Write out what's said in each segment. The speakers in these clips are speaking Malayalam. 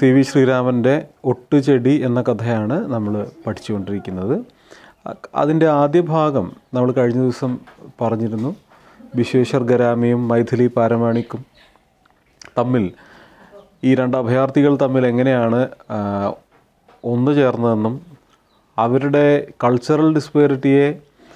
സി വി ശ്രീരാമൻ്റെ ഒട്ടുചെടി എന്ന കഥയാണ് നമ്മൾ പഠിച്ചുകൊണ്ടിരിക്കുന്നത് അ- അതിൻ്റെ ആദ്യ ഭാഗം നമ്മൾ കഴിഞ്ഞ ദിവസം പറഞ്ഞിരുന്നു വിശ്വേശ്വർ ഗരാമിയും മൈഥിലി പാരമാണിക്കും തമ്മിൽ ഈ രണ്ട് അഭയാർത്ഥികൾ തമ്മിൽ എങ്ങനെയാണ് ആ, ഒന്നു ചേർന്നതെന്നും അവരുടെ കൾച്ചറൽ ഡിസ്പേരിറ്റിയെ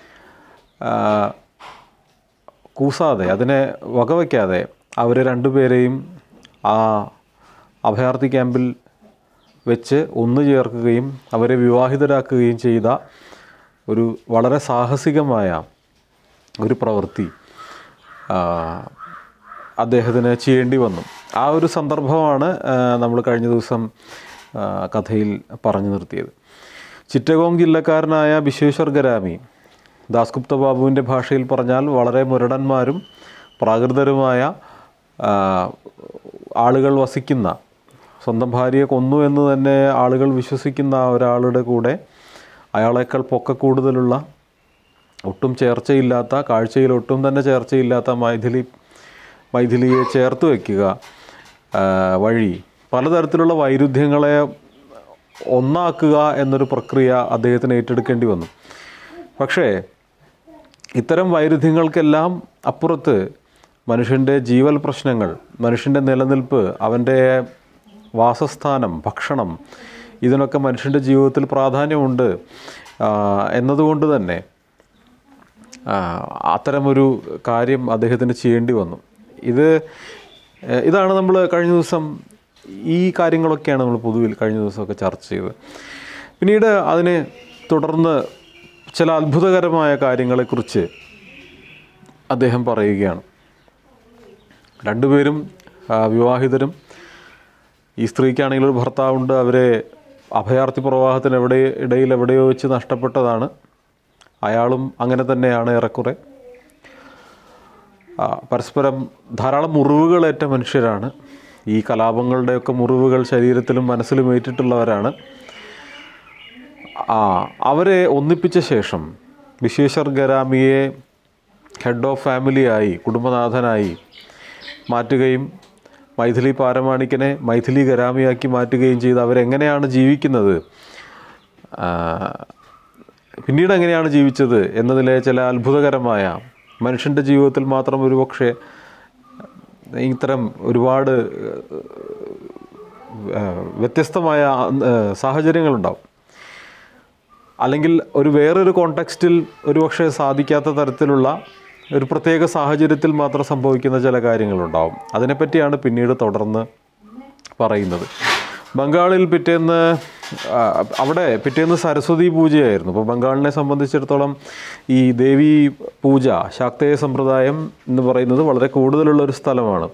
കൂസാതെ അതിനെ വകവയ്ക്കാതെ അവരെ രണ്ടുപേരെയും ആ അഭയാർത്ഥി ക്യാമ്പിൽ വെച്ച് ഒന്നു ചേർക്കുകയും അവരെ വിവാഹിതരാക്കുകയും ചെയ്ത ഒരു വളരെ സാഹസികമായ ഒരു പ്രവൃത്തി ആ, അദ്ദേഹത്തിന് ചെയ്യേണ്ടി വന്നു ആ ഒരു സന്ദർഭമാണ് നമ്മൾ കഴിഞ്ഞ ദിവസം ആ, കഥയിൽ പറഞ്ഞു നിർത്തിയത് ചിറ്റഗോങ് ജില്ലക്കാരനായ വിശ്വേശ്വർ ഗരാമി ദാസ്ഗുപ്ത ബാബുവിൻ്റെ ഭാഷയിൽ പറഞ്ഞാൽ വളരെ മുരടന്മാരും പ്രാകൃതരുമായ ആ, ആളുകൾ വസിക്കുന്ന സ്വന്തം ഭാര്യയെ കൊന്നു എന്ന് തന്നെ ആളുകൾ വിശ്വസിക്കുന്ന ഒരാളുടെ കൂടെ അയാളേക്കാൾ പൊക്ക കൂടുതലുള്ള ഒട്ടും ചേർച്ചയില്ലാത്ത കാഴ്ചയിൽ ഒട്ടും തന്നെ ചേർച്ചയില്ലാത്ത മൈഥിലി മൈഥിലിയെ ചേർത്ത് വയ്ക്കുക ആ, വഴി പലതരത്തിലുള്ള വൈരുദ്ധ്യങ്ങളെ ഒന്നാക്കുക എന്നൊരു പ്രക്രിയ അദ്ദേഹത്തിന് ഏറ്റെടുക്കേണ്ടി വന്നു പക്ഷേ ഇത്തരം വൈരുദ്ധ്യങ്ങൾക്കെല്ലാം അപ്പുറത്ത് മനുഷ്യൻ്റെ ജീവൽ പ്രശ്നങ്ങൾ മനുഷ്യൻ്റെ നിലനിൽപ്പ് അവൻ്റെ വാസസ്ഥാനം ഭക്ഷണം ഇതിനൊക്കെ മനുഷ്യൻ്റെ ജീവിതത്തിൽ പ്രാധാന്യമുണ്ട് ആ, എന്നതുകൊണ്ട് തന്നെ ആ, അത്തരമൊരു കാര്യം അദ്ദേഹത്തിന് ചെയ്യേണ്ടി വന്നു ഇത് ഏഹ്, ഇതാണ് നമ്മൾ കഴിഞ്ഞ ദിവസം ഈ കാര്യങ്ങളൊക്കെയാണ് നമ്മൾ പൊതുവിൽ കഴിഞ്ഞ ദിവസമൊക്കെ ചർച്ച ചെയ്തത് പിന്നീട് അതിനെ തുടർന്ന് ചില അത്ഭുതകരമായ കാര്യങ്ങളെക്കുറിച്ച് അദ്ദേഹം പറയുകയാണ് രണ്ടുപേരും ആ, വിവാഹിതരും ഈ സ്ത്രീക്കാണെങ്കിൽ ഒരു ഭർത്താവുണ്ട് അവരെ അഭയാർത്ഥി പ്രവാഹത്തിന് എവിടെ ഇടയിൽ എവിടെയോ വെച്ച് നഷ്ടപ്പെട്ടതാണ് അയാളും അങ്ങനെ തന്നെയാണ് ഏറെക്കുറെ ആ, പരസ്പരം ധാരാളം മുറിവുകളേറ്റ മനുഷ്യരാണ് ഈ കലാപങ്ങളുടെയൊക്കെ മുറിവുകൾ ശരീരത്തിലും മനസ്സിലും ഏറ്റിട്ടുള്ളവരാണ് ആ അവരെ ഒന്നിപ്പിച്ച ശേഷം വിശ്വേശ്വർ ഗരാമിയെ ഹെഡ് ഓഫ് ഫാമിലിയായി കുടുംബനാഥനായി മാറ്റുകയും മൈഥിലി പാരമാണിക്കനെ മൈഥിലി ഗരാമിയാക്കി മാറ്റുകയും ചെയ്ത് അവരെങ്ങനെയാണ് ജീവിക്കുന്നത് ആ, പിന്നീട് എങ്ങനെയാണ് ജീവിച്ചത് എന്നതിലെ ചില അത്ഭുതകരമായ മനുഷ്യൻ്റെ ജീവിതത്തിൽ മാത്രം ഒരുപക്ഷെ ഇത്തരം ഒരുപാട് ആ, വ്യത്യസ്തമായ ആ, സാഹചര്യങ്ങളുണ്ടാവും അല്ലെങ്കിൽ ഒരു വേറൊരു കോണ്ടെക്സ്റ്റിൽ ഒരുപക്ഷെ സാധിക്കാത്ത തരത്തിലുള്ള ഒരു പ്രത്യേക സാഹചര്യത്തിൽ മാത്രം സംഭവിക്കുന്ന ചില കാര്യങ്ങളുണ്ടാവും അതിനെപ്പറ്റിയാണ് പിന്നീട് തുടർന്ന് പറയുന്നത് ബംഗാളിൽ പിറ്റേന്ന് ആ, അവിടെ പിറ്റേന്ന് സരസ്വതി പൂജയായിരുന്നു അപ്പോൾ ബംഗാളിനെ സംബന്ധിച്ചിടത്തോളം ഈ ദേവി പൂജ ശാക്തേയ സമ്പ്രദായം എന്ന് പറയുന്നത് വളരെ കൂടുതലുള്ള ഒരു സ്ഥലമാണ്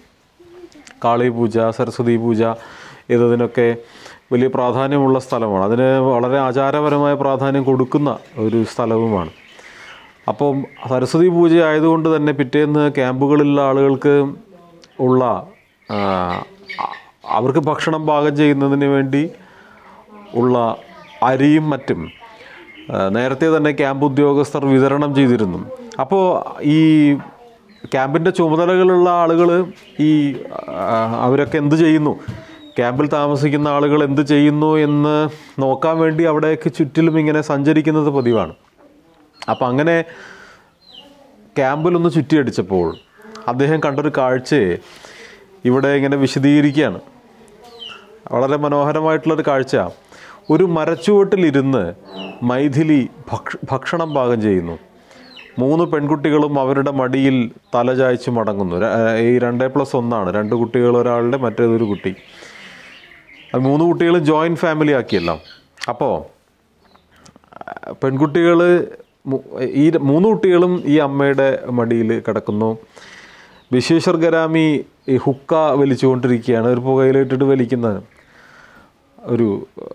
കാളി പൂജ സരസ്വതി പൂജ എന്നതിനൊക്കെ വലിയ പ്രാധാന്യമുള്ള സ്ഥലമാണ് അതിന് വളരെ ആചാരപരമായ പ്രാധാന്യം കൊടുക്കുന്ന ഒരു സ്ഥലവുമാണ് അപ്പം സരസ്വതി പൂജ ആയതുകൊണ്ട് തന്നെ പിറ്റേന്ന് ക്യാമ്പുകളിലുള്ള ആളുകൾക്ക് ഉള്ള ആ, അവർക്ക് ഭക്ഷണം പാകം ചെയ്യുന്നതിന് വേണ്ടി ഉള്ള അരിയും മറ്റും ആ, നേരത്തെ തന്നെ ക്യാമ്പ് ഉദ്യോഗസ്ഥർ വിതരണം ചെയ്തിരുന്നു അപ്പോൾ ഈ ക്യാമ്പിൻ്റെ ചുമതലകളുള്ള ആളുകൾ ഈ ആ, അവരൊക്കെ എന്ത് ചെയ്യുന്നു ക്യാമ്പിൽ താമസിക്കുന്ന ആളുകൾ എന്ത് ചെയ്യുന്നു എന്ന് നോക്കാൻ വേണ്ടി അവിടേക്ക് ചുറ്റിലും ഇങ്ങനെ സഞ്ചരിക്കുന്നത് പതിവാണ് അപ്പം അങ്ങനെ ക്യാമ്പിലൊന്ന് ചുറ്റിയടിച്ചപ്പോൾ അദ്ദേഹം കണ്ടൊരു കാഴ്ചയെ ഇവിടെ ഇങ്ങനെ വിശദീകരിക്കുകയാണ് വളരെ മനോഹരമായിട്ടുള്ളൊരു കാഴ്ച ഒരു മരച്ചുവട്ടിലിരുന്ന് മൈഥിലി ഭക്ഷ ഭക്ഷണം പാകം ചെയ്യുന്നു മൂന്ന് പെൺകുട്ടികളും അവരുടെ മടിയിൽ തലചായ്ച്ച് മടങ്ങുന്നു ര- ഈ രണ്ടേ പ്ലസ് ഒന്നാണ് രണ്ട് കുട്ടികൾ ഒരാളുടെ മറ്റേതൊരു കുട്ടി അത് മൂന്ന് കുട്ടികളും ജോയിൻറ്റ് ഫാമിലി ആക്കിയല്ലോ അപ്പോൾ പെൺകുട്ടികൾ ഈ ര- മൂന്ന് കുട്ടികളും ഈ അമ്മയുടെ മടിയിൽ കിടക്കുന്നു വിശ്വേശ്വർ ഗരാമി ഈ ഹുക്ക വലിച്ചുകൊണ്ടിരിക്കുകയാണ് ഒരു പുകയിലിട്ടിട്ട് വലിക്കുന്നത് ഒരു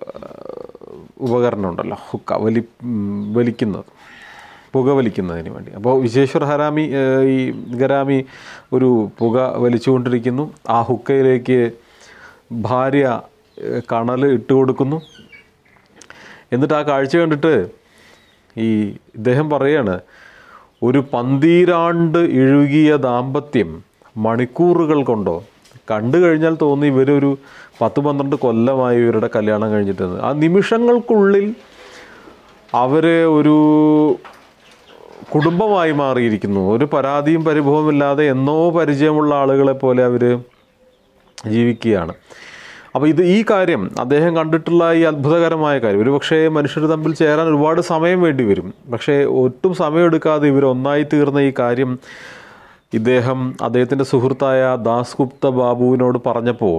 ഉപകരണം ഉണ്ടല്ലോ ഹുക്ക വലി ഉം, വലിക്കുന്നത് പുക വലിക്കുന്നതിന് വേണ്ടി അപ്പോൾ വിശ്വേശ്വർ ഹരാമി ഏഹ്, ഈ ഗരാമി ഒരു പുക വലിച്ചുകൊണ്ടിരിക്കുന്നു ആ ഹുക്കയിലേക്ക് ഭാര്യ ഏഹ്, കണൽ ഇട്ട് കൊടുക്കുന്നു എന്നിട്ട് ആ കാഴ്ച കണ്ടിട്ട് ഈ ഇദ്ദേഹം പറയാണ് ഒരു പന്തീരാണ്ട് ഇഴുകിയ ദാമ്പത്യം മണിക്കൂറുകൾ കൊണ്ടോ കണ്ടു കഴിഞ്ഞാൽ തോന്നി ഇവരൊരു പത്ത് പന്ത്രണ്ട് കൊല്ലമായി ഇവരുടെ കല്യാണം കഴിഞ്ഞിട്ടെന്ന് ആ നിമിഷങ്ങൾക്കുള്ളിൽ അവർ ഒരു കുടുംബമായി മാറിയിരിക്കുന്നു ഒരു പരാതിയും പരിഭവമില്ലാതെ എന്നോ പരിചയമുള്ള ആളുകളെ പോലെ അവർ ജീവിക്കുകയാണ് അപ്പോൾ ഇത് ഈ കാര്യം അദ്ദേഹം കണ്ടിട്ടുള്ള ഈ അത്ഭുതകരമായ കാര്യം ഒരു പക്ഷേ മനുഷ്യർ തമ്മിൽ ചേരാൻ ഒരുപാട് സമയം വേണ്ടി വരും പക്ഷേ ഒട്ടും സമയമെടുക്കാതെ ഇവർ ഒന്നായി തീർന്ന ഈ കാര്യം ഇദ്ദേഹം അദ്ദേഹത്തിൻ്റെ സുഹൃത്തായ ദാസ് ഗുപ്ത ബാബുവിനോട് പറഞ്ഞപ്പോൾ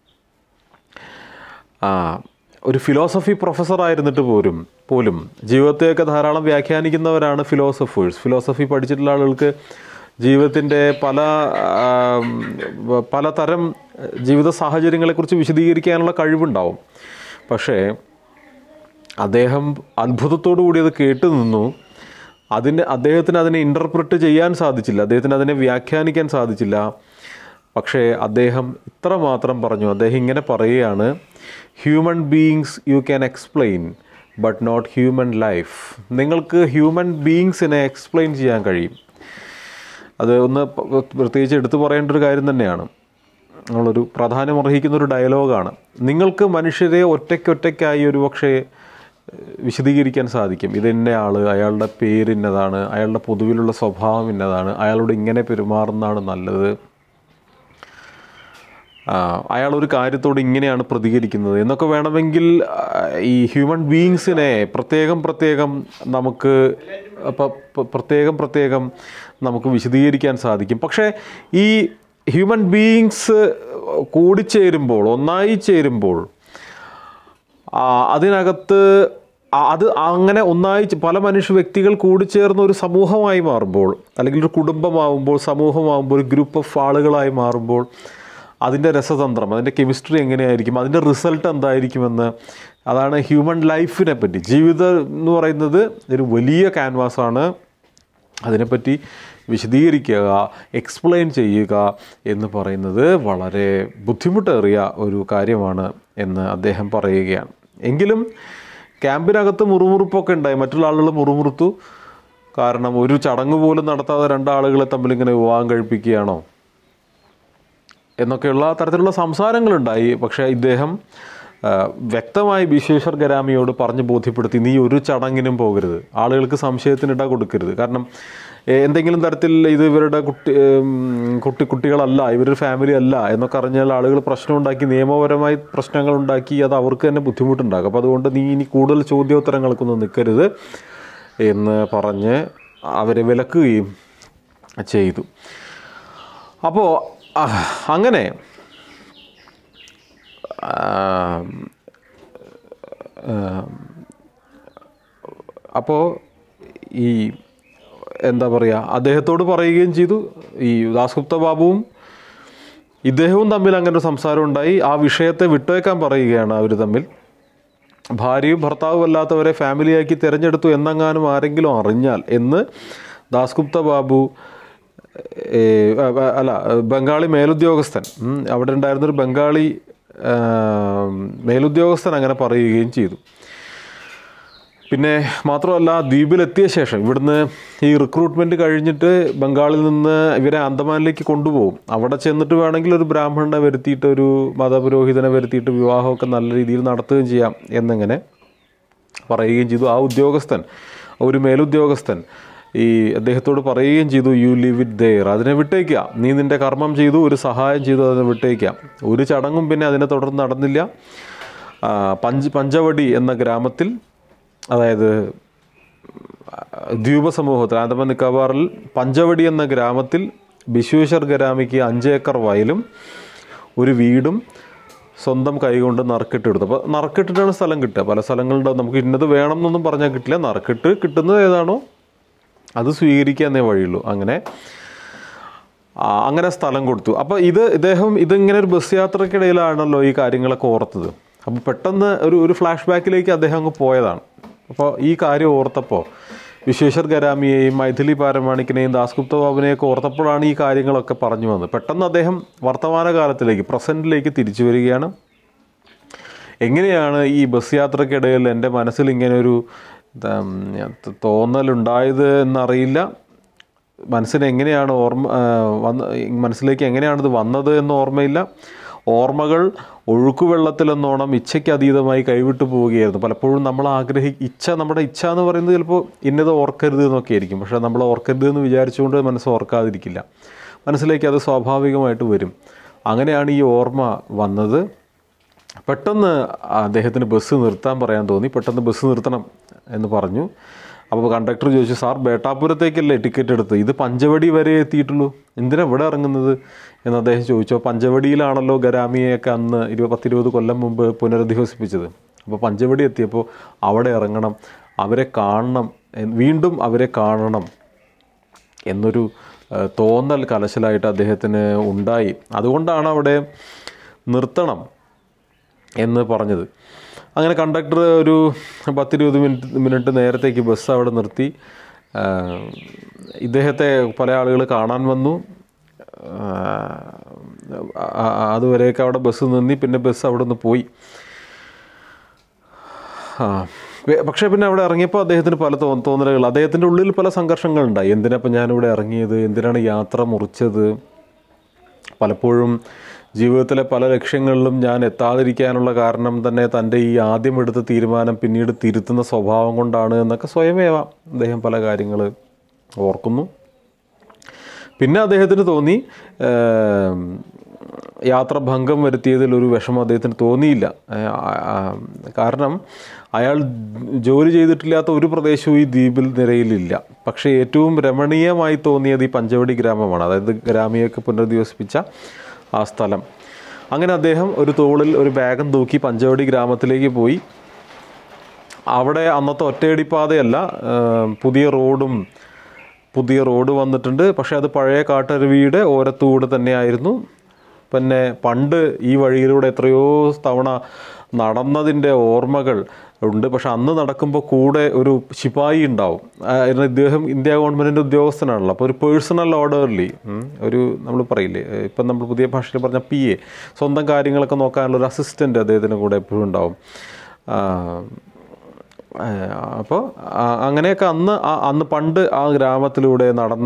ആ ഒരു ഫിലോസഫി പ്രൊഫസർ ആയിരുന്നിട്ട് പോലും പോലും ജീവിതത്തെയൊക്കെ ധാരാളം വ്യാഖ്യാനിക്കുന്നവരാണ് ഫിലോസഫേഴ്സ് ഫിലോസഫി പഠിച്ചിട്ടുള്ള ആളുകൾക്ക് ജീവിതത്തിൻ്റെ പല ആം, പലതരം ജീവിത സാഹചര്യങ്ങളെക്കുറിച്ച് വിശദീകരിക്കാനുള്ള കഴിവുണ്ടാവും പക്ഷേ അദ്ദേഹം അത്ഭുതത്തോടു കൂടി അത് കേട്ടു നിന്നു അതിന് അദ്ദേഹത്തിന് അതിനെ ഇൻ്റർപ്രറ്റ് ചെയ്യാൻ സാധിച്ചില്ല അദ്ദേഹത്തിന് അതിനെ വ്യാഖ്യാനിക്കാൻ സാധിച്ചില്ല പക്ഷേ അദ്ദേഹം ഇത്ര മാത്രം പറഞ്ഞു അദ്ദേഹം ഇങ്ങനെ പറയുകയാണ് human beings you can explain but not human life നിങ്ങൾക്ക് ഹ്യൂമൻ ബീയിങ്സിനെ എക്സ്പ്ലെയിൻ ചെയ്യാൻ കഴിയും അത് ഒന്ന് പ- പ്രത്യേകിച്ച് എടുത്തു പറയേണ്ട ഒരു കാര്യം തന്നെയാണ് നമ്മളൊരു പ്രാധാന്യം അർഹിക്കുന്ന ഒരു ഡയലോഗാണ് നിങ്ങൾക്ക് മനുഷ്യരെ ഒറ്റയ്ക്കൊറ്റയ്ക്കായി ഒരു പക്ഷേ ഏഹ്, വിശദീകരിക്കാൻ സാധിക്കും ഇത് ഇന്ന ആൾ അയാളുടെ പേര് ഇന്നതാണ് അയാളുടെ പൊതുവിലുള്ള സ്വഭാവം ഇന്നതാണ് അയാളോട് ഇങ്ങനെ പെരുമാറുന്നതാണ് നല്ലത് ആ, അയാൾ ഒരു കാര്യത്തോട് ഇങ്ങനെയാണ് പ്രതികരിക്കുന്നത് എന്നൊക്കെ വേണമെങ്കിൽ ആ, ഈ ഹ്യൂമൻ ബീയിങ്സിനെ പ്രത്യേകം പ്രത്യേകം നമുക്ക് പ- പ- പ്രത്യേകം പ്രത്യേകം നമുക്ക് വിശദീകരിക്കാൻ സാധിക്കും പക്ഷേ ഈ ഹ്യൂമൻ ബീയിങ്സ് കൂടിച്ചേരുമ്പോൾ ഒന്നായി ചേരുമ്പോൾ ആ, അതിനകത്ത് ആ- അത് അങ്ങനെ ഒന്നായി ചെ- പല മനുഷ്യ വ്യക്തികൾ കൂടിച്ചേർന്ന ഒരു സമൂഹമായി മാറുമ്പോൾ അല്ലെങ്കിൽ ഒരു കുടുംബമാവുമ്പോൾ സമൂഹമാവുമ്പോൾ ഒരു ഗ്രൂപ്പ് ഓഫ് ആളുകളായി മാറുമ്പോൾ അതിൻ്റെ രസതന്ത്രം അതിൻ്റെ കെമിസ്ട്രി എങ്ങനെയായിരിക്കും അതിൻ്റെ റിസൾട്ട് എന്തായിരിക്കുമെന്ന് അതാണ് ഹ്യൂമൻ ലൈഫിനെ പറ്റി ജീവിതം എന്ന് പറയുന്നത് ഒരു വലിയ ക്യാൻവാസാണ് അതിനെപ്പറ്റി വിശദീകരിക്കുക എക്സ്പ്ലെയിൻ ചെയ്യുക എന്ന് പറയുന്നത് വളരെ ബുദ്ധിമുട്ടേറിയ ഒരു കാര്യമാണ് എന്ന് അദ്ദേഹം പറയുകയാണ് എങ്കിലും ക്യാമ്പിനകത്ത് മുറുമുറുപ്പൊക്കെ ഉണ്ടായി മറ്റുള്ള ആളുകൾ മുറുമുറുത്തു കാരണം ഒരു ചടങ്ങ് പോലും നടത്താതെ രണ്ടാളുകളെ തമ്മിൽ ഇങ്ങനെ വിവാഹം കഴിപ്പിക്കുകയാണോ എന്നൊക്കെയുള്ള തരത്തിലുള്ള സംസാരങ്ങളുണ്ടായി പക്ഷേ ഇദ്ദേഹം ആ, വ്യക്തമായി ബിശ്വേശ്വർ ഗരാമിയോട് പറഞ്ഞ് ബോധ്യപ്പെടുത്തി നീ ഒരു ചടങ്ങിനും പോകരുത് ആളുകൾക്ക് സംശയത്തിനിട കൊടുക്കരുത് കാരണം എ, എന്തെങ്കിലും തരത്തിൽ ഇത് ഇവരുടെ കുട്ടി ഉം, കുട്ടി കുട്ടികളല്ല ഇവരൊരു ഫാമിലി അല്ല എന്നൊക്കെ അറിഞ്ഞാൽ ആളുകൾ പ്രശ്നം ഉണ്ടാക്കി നിയമപരമായി പ്രശ്നങ്ങൾ ഉണ്ടാക്കി അത് അവർക്ക് തന്നെ ബുദ്ധിമുട്ടുണ്ടാകും അപ്പോൾ അതുകൊണ്ട് നീ ഇനി കൂടുതൽ ചോദ്യോത്തരങ്ങൾക്കൊന്നും നിൽക്കരുത് എന്ന് പറഞ്ഞ് അവരെ വിലക്കുകയും ചെയ്തു അപ്പോൾ അങ്ങനെ അപ്പോൾ ഈ എന്താ പറയുക അദ്ദേഹത്തോട് പറയുകയും ചെയ്തു ഈ ദാസ്ഗുപ്ത ബാബുവും ഇദ്ദേഹവും തമ്മിൽ അങ്ങനെ ഒരു സംസാരം ഉണ്ടായി ആ വിഷയത്തെ വിട്ടേക്കാൻ പറയുകയാണ് അവർ തമ്മിൽ ഭാര്യയും ഭർത്താവും അല്ലാത്തവരെ ഫാമിലിയാക്കി തിരഞ്ഞെടുത്തു എന്നെങ്ങാനും ആരെങ്കിലും അറിഞ്ഞാൽ എന്ന് ദാസ്ഗുപ്ത ബാബു ഏ, അ, അ, അല്ല ബംഗാളി മേലുദ്യോഗസ്ഥൻ ഉം, അവിടെ ഉണ്ടായിരുന്നൊരു ബംഗാളി ആ, മേലുദ്യോഗസ്ഥൻ അങ്ങനെ പറയുകയും ചെയ്തു പിന്നെ മാത്രമല്ല ദ്വീപിലെത്തിയ ശേഷം ഇവിടുന്ന് ഈ റിക്രൂട്ട്മെൻറ്റ് കഴിഞ്ഞിട്ട് ബംഗാളിൽ നിന്ന് ഇവരെ അന്തമാനിലേക്ക് കൊണ്ടുപോകും അവിടെ ചെന്നിട്ട് വേണമെങ്കിൽ ഒരു ബ്രാഹ്മണനെ വരുത്തിയിട്ട് ഒരു മതപുരോഹിതനെ വരുത്തിയിട്ട് വിവാഹമൊക്കെ നല്ല രീതിയിൽ നടത്തുകയും ചെയ്യാം എന്നിങ്ങനെ പറയുകയും ചെയ്തു ആ ഉദ്യോഗസ്ഥൻ ഒരു മേലുദ്യോഗസ്ഥൻ ഈ അദ്ദേഹത്തോട് പറയുകയും ചെയ്തു യു ലീവ് ഇറ്റ് ദെയർ അതിനെ വിട്ടേക്കുക നീ നിൻ്റെ കർമ്മം ചെയ്തു ഒരു സഹായം ചെയ്തു അതിനെ വിട്ടേക്കുക ഒരു ചടങ്ങും പിന്നെ അതിനെ തുടർന്ന് നടന്നില്ല ആ, പഞ്ച് പഞ്ചവടി എന്ന ഗ്രാമത്തിൽ അതായത് ദ്വീപ സമൂഹത്തിൽ ആൻഡമാൻ നിക്കോബാറിൽ പഞ്ചവടി എന്ന ഗ്രാമത്തിൽ ബിശ്വേശ്വർ ഗരാമിക്ക് അഞ്ച് ഏക്കർ വയലും ഒരു വീടും സ്വന്തം കൈകൊണ്ട് നറുക്കിട്ടെടുത്തു അപ്പോൾ നറുക്കിട്ടിട്ടാണ് സ്ഥലം കിട്ടുക പല സ്ഥലങ്ങളുണ്ടാവും നമുക്ക് ഇന്നത് വേണം എന്നൊന്നും പറഞ്ഞാൽ കിട്ടില്ല നറുക്കിട്ട് കിട്ടുന്നത് ഏതാണോ അത് സ്വീകരിക്കാന്നേ വഴിയുള്ളൂ അങ്ങനെ ആ, അങ്ങനെ സ്ഥലം കൊടുത്തു അപ്പോൾ ഇത് ഇദ്ദേഹം ഇതിങ്ങനെ ഒരു ബസ് യാത്രക്കിടയിലാണല്ലോ ഈ കാര്യങ്ങളൊക്കെ ഓർത്തത് അപ്പോൾ പെട്ടെന്ന് ഒരു ഒരു ഫ്ലാഷ് ബാക്കിലേക്ക് അദ്ദേഹം അങ്ങ് പോയതാണ് അപ്പോൾ ഈ കാര്യം ഓർത്തപ്പോൾ വിശ്വേശ്വർ ഗരാമിയെയും മൈഥിലി പാരമാണിക്കിനെയും ദാസ്ഗുപ്ത ബാബുനെയൊക്കെ ഓർത്തപ്പോഴാണ് ഈ കാര്യങ്ങളൊക്കെ പറഞ്ഞു വന്നത് പെട്ടെന്ന് അദ്ദേഹം വർത്തമാനകാലത്തിലേക്ക് പ്രസൻറ്റിലേക്ക് തിരിച്ചു വരികയാണ് എങ്ങനെയാണ് ഈ ബസ് യാത്രക്കിടയിൽ എൻ്റെ മനസ്സിൽ ഇങ്ങനെ ഒരു തോന്നലുണ്ടായത് എന്നറിയില്ല മനസ്സിന് എങ്ങനെയാണ് ഓർമ്മ ആ, വന്ന് മനസ്സിലേക്ക് എങ്ങനെയാണിത് വന്നത് എന്ന് ഓർമ്മയില്ല ഓർമ്മകൾ ഒഴുക്കുവെള്ളത്തിലെന്നോണം ഇച്ഛയ്ക്ക് അതീതമായി കൈവിട്ടു പോവുകയായിരുന്നു പലപ്പോഴും നമ്മൾ ആഗ്രഹി ഇച്ഛ നമ്മുടെ ഇച്ഛ എന്ന് പറയുന്നത് ചിലപ്പോൾ ഇന്നത് ഓർക്കരുത് എന്നൊക്കെ ആയിരിക്കും പക്ഷേ നമ്മൾ ഓർക്കരുത് എന്ന് വിചാരിച്ചുകൊണ്ട് മനസ്സ് ഓർക്കാതിരിക്കില്ല മനസ്സിലേക്ക് അത് സ്വാഭാവികമായിട്ട് വരും അങ്ങനെയാണ് ഈ ഓർമ്മ വന്നത് പെട്ടെന്ന് അദ്ദേഹത്തിന് ബസ് നിർത്താൻ പറയാൻ തോന്നി പെട്ടെന്ന് ബസ് നിർത്തണം എന്ന് പറഞ്ഞു അപ്പോൾ കണ്ടക്ടർ ചോദിച്ചു സാർ ബേട്ടാപുരത്തേക്കല്ലേ ടിക്കറ്റ് എടുത്ത് ഇത് പഞ്ചവടി വരെ എത്തിയിട്ടുള്ളൂ എന്തിനാ ഇവിടെ ഇറങ്ങുന്നത് എന്ന് അദ്ദേഹം ചോദിച്ചു അപ്പോൾ പഞ്ചവടിയിലാണല്ലോ ഗരാമിയെയൊക്കെ അന്ന് ഇരുപത് പത്തിരുപത് കൊല്ലം മുമ്പ് പുനരധിവസിപ്പിച്ചത് അപ്പോൾ പഞ്ചവടി എത്തിയപ്പോൾ അവിടെ ഇറങ്ങണം അവരെ കാണണം എന്ന് വീണ്ടും അവരെ കാണണം എന്നൊരു ഏഹ്, തോന്നൽ കലശലായിട്ട് അദ്ദേഹത്തിന് ഉണ്ടായി അതുകൊണ്ടാണ് അവിടെ നിർത്തണം എന്ന് പറഞ്ഞത് അങ്ങനെ കണ്ടക്ടർ ഒരു പത്തിരുപത് മിനിറ്റ് മിനിറ്റ് നേരത്തേക്ക് ബസ് അവിടെ നിർത്തി ആഹ്, ഇദ്ദേഹത്തെ പല ആളുകൾ കാണാൻ വന്നു ആഹ്, ആ- ആ- അതുവരെയൊക്കെ അവിടെ ബസ് നിന്നി പിന്നെ ബസ് അവിടെ നിന്ന് പോയി ആ വെ- പക്ഷേ പിന്നെ അവിടെ ഇറങ്ങിയപ്പോൾ അദ്ദേഹത്തിന് പല തോ തോന്നലുകൾ അദ്ദേഹത്തിൻ്റെ ഉള്ളിൽ പല സംഘർഷങ്ങളുണ്ടായി എന്തിനപ്പം ഞാനിവിടെ ഇറങ്ങിയത് എന്തിനാണ് യാത്ര മുറിച്ചത് പലപ്പോഴും ജീവിതത്തിലെ പല ലക്ഷ്യങ്ങളിലും ഞാൻ എത്താതിരിക്കാനുള്ള കാരണം തന്നെ തൻ്റെ ഈ ആദ്യം എടുത്ത തീരുമാനം പിന്നീട് തിരുത്തുന്ന സ്വഭാവം കൊണ്ടാണ് എന്നൊക്കെ സ്വയമേവ അദ്ദേഹം പല കാര്യങ്ങൾ ഓർക്കുന്നു പിന്നെ അദ്ദേഹത്തിന് തോന്നി ഏം, യാത്ര ഭംഗം വരുത്തിയതിൽ ഒരു വിഷമം അദ്ദേഹത്തിന് തോന്നിയില്ല ഏ, ആ, ആ, കാരണം അയാൾ ജോലി ചെയ്തിട്ടില്ലാത്ത ഒരു പ്രദേശവും ഈ ദ്വീപിൽ നിരയിലില്ല പക്ഷേ ഏറ്റവും രമണീയമായി തോന്നിയത് ഈ പഞ്ചവടി ഗ്രാമമാണ് അതായത് ഗ്രാമിയൊക്കെ പുനരധിവസിപ്പിച്ച ആ സ്ഥലം അങ്ങനെ അദ്ദേഹം ഒരു തോളിൽ ഒരു ബാഗും തൂക്കി പഞ്ചവടി ഗ്രാമത്തിലേക്ക് പോയി അവിടെ അന്നത്തെ ഒറ്റയടിപ്പാതയല്ല ആ, പുതിയ റോഡും പുതിയ റോഡ് വന്നിട്ടുണ്ട് പക്ഷേ അത് പഴയ കാട്ടരുവിയുടെ ഓരത്തൂടെ തന്നെയായിരുന്നു പിന്നെ പണ്ട് ഈ വഴിയിലൂടെ എത്രയോ തവണ നടന്നതിൻ്റെ ഓർമ്മകൾ ഉണ്ട് പക്ഷെ അന്ന് നടക്കുമ്പോൾ കൂടെ ഒരു ശിപായി ഉണ്ടാവും ആ, കാരണം ഇദ്ദേഹം ഇന്ത്യ ഗവൺമെൻറ്റിൻ്റെ ഉദ്യോഗസ്ഥനാണല്ലോ അപ്പോൾ ഒരു പേഴ്സണൽ ഓർഡർലി ഒരു നമ്മൾ പറയില്ലേ ഏഹ് ഇപ്പം നമ്മൾ പുതിയ ഭാഷയിൽ പറഞ്ഞ പി എ സ്വന്തം കാര്യങ്ങളൊക്കെ നോക്കാനുള്ള ഒരു അസിസ്റ്റൻ്റ് അദ്ദേഹത്തിന് കൂടെ എപ്പോഴും ഉണ്ടാവും ആ, അപ്പോൾ അങ്ങനെയൊക്കെ അന്ന് ആ- അന്ന് പണ്ട് ആ ഗ്രാമത്തിലൂടെ നടന്ന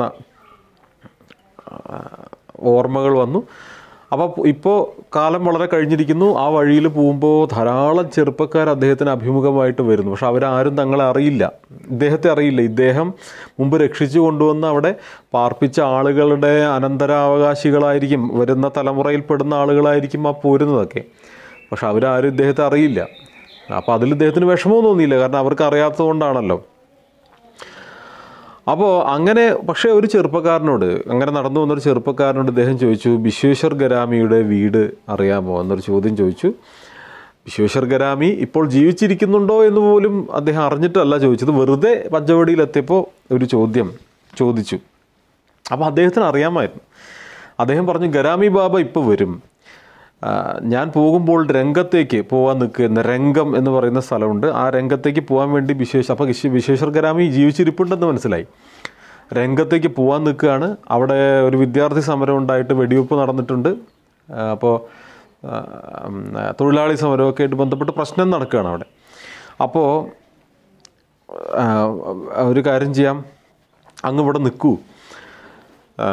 ആ, ഓർമ്മകൾ വന്നു അപ്പോൾ ഇപ്പോൾ കാലം വളരെ കഴിഞ്ഞിരിക്കുന്നു ആ വഴിയിൽ പോകുമ്പോൾ ധാരാളം ചെറുപ്പക്കാർ അദ്ദേഹത്തിന് അഭിമുഖമായിട്ട് വരുന്നു പക്ഷെ അവരാരും തങ്ങളെ അറിയില്ല ഇദ്ദേഹത്തെ അറിയില്ല ഇദ്ദേഹം മുമ്പ് രക്ഷിച്ചു കൊണ്ടുവന്ന് അവിടെ പാർപ്പിച്ച ആളുകളുടെ അനന്തരാവകാശികളായിരിക്കും വരുന്ന തലമുറയിൽപ്പെടുന്ന ആളുകളായിരിക്കും ആ പോരുന്നതൊക്കെ പക്ഷെ അവരാരും ഇദ്ദേഹത്തെ അറിയില്ല അപ്പോൾ അതിൽ ഇദ്ദേഹത്തിന് വിഷമവും തോന്നിയില്ല കാരണം അവർക്ക് അറിയാത്തത് കൊണ്ടാണല്ലോ അപ്പോൾ അങ്ങനെ പക്ഷേ ഒരു ചെറുപ്പക്കാരനോട് അങ്ങനെ നടന്നു വന്നൊരു ചെറുപ്പക്കാരനോട് ഇദ്ദേഹം ചോദിച്ചു വിശ്വേശ്വർ ഗരാമിയുടെ വീട് അറിയാമോ എന്നൊരു ചോദ്യം ചോദിച്ചു വിശ്വേശ്വർ ഗരാമി ഇപ്പോൾ ജീവിച്ചിരിക്കുന്നുണ്ടോ എന്ന് പോലും അദ്ദേഹം അറിഞ്ഞിട്ടല്ല ചോദിച്ചത് വെറുതെ പഞ്ചവടിയിലെത്തിയപ്പോൾ ഒരു ചോദ്യം ചോദിച്ചു അപ്പോൾ അദ്ദേഹത്തിന് അറിയാമായിരുന്നു അദ്ദേഹം പറഞ്ഞു ഗരാമി ബാബ ഇപ്പോൾ വരും ആ, ഞാൻ പോകുമ്പോൾ രംഗത്തേക്ക് പോകാൻ നിൽക്കുന്ന രംഗം എന്ന് പറയുന്ന സ്ഥലമുണ്ട് ആ രംഗത്തേക്ക് പോകാൻ വേണ്ടി വിശേഷ അപ്പോൾ വിശ്വ- വിശ്വേശ്വർ ഗരാമി ജീവിച്ചിരിപ്പുണ്ടെന്ന് മനസ്സിലായി രംഗത്തേക്ക് പോകാൻ നിൽക്കുകയാണ് അവിടെ ഒരു വിദ്യാർത്ഥി സമരം ഉണ്ടായിട്ട് വെടിവെപ്പ് നടന്നിട്ടുണ്ട് ആ, അപ്പോൾ ആ, ഉം, തൊഴിലാളി സമരമൊക്കെ ആയിട്ട് ബന്ധപ്പെട്ട് പ്രശ്നം നടക്കുകയാണ് അവിടെ അപ്പോൾ ആ, ഒരു കാര്യം ചെയ്യാം അങ്ങ് ഇവിടെ നിൽക്കൂ ആ,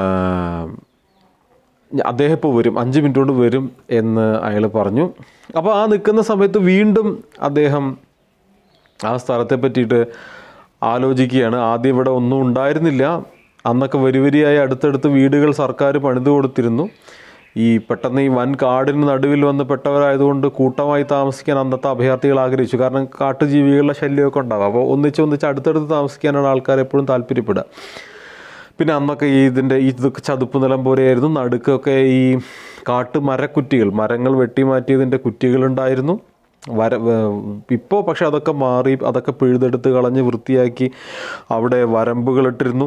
ഞ- അദ്ദേഹം ഇപ്പോൾ വരും അഞ്ച് മിനിറ്റ് കൊണ്ട് വരും എന്ന് അയാൾ പറഞ്ഞു അപ്പോൾ ആ നിൽക്കുന്ന സമയത്ത് വീണ്ടും അദ്ദേഹം ആ സ്ഥലത്തെ പറ്റിയിട്ട് ആലോചിക്കുകയാണ് ആദ്യം ഇവിടെ ഒന്നും ഉണ്ടായിരുന്നില്ല അന്നൊക്കെ വരി വരിയായി അടുത്തടുത്ത് വീടുകൾ സർക്കാർ പണിതു കൊടുത്തിരുന്നു ഈ പെട്ടെന്ന് ഈ വൻ കാടിന് നടുവിൽ വന്ന് പെട്ടവരായതുകൊണ്ട് കൂട്ടമായി താമസിക്കാൻ അന്നത്തെ അഭയാർത്ഥികൾ ആഗ്രഹിച്ചു കാരണം കാട്ടുജീവികളുടെ ശല്യമൊക്കെ ഉണ്ടാകും അപ്പോൾ ഒന്നിച്ച് ഒന്നിച്ച് അടുത്തടുത്ത് താമസിക്കാനാണ് ആൾക്കാർ എപ്പോഴും താല്പര്യപ്പെടുക പിന്നെ അന്നൊക്കെ ഈ ഇതിൻ്റെ ഈ ഇതൊക്കെ ചതുപ്പ് നിലം പോലെയായിരുന്നു നടുക്കൊക്കെ ഈ കാട്ടു മരക്കുറ്റികൾ മരങ്ങൾ വെട്ടി മാറ്റിയതിൻ്റെ കുറ്റികളുണ്ടായിരുന്നു വര ഇപ്പോൾ പക്ഷെ അതൊക്കെ മാറി അതൊക്കെ പിഴുതെടുത്ത് കളഞ്ഞ് വൃത്തിയാക്കി അവിടെ വരമ്പുകളിട്ടിരുന്നു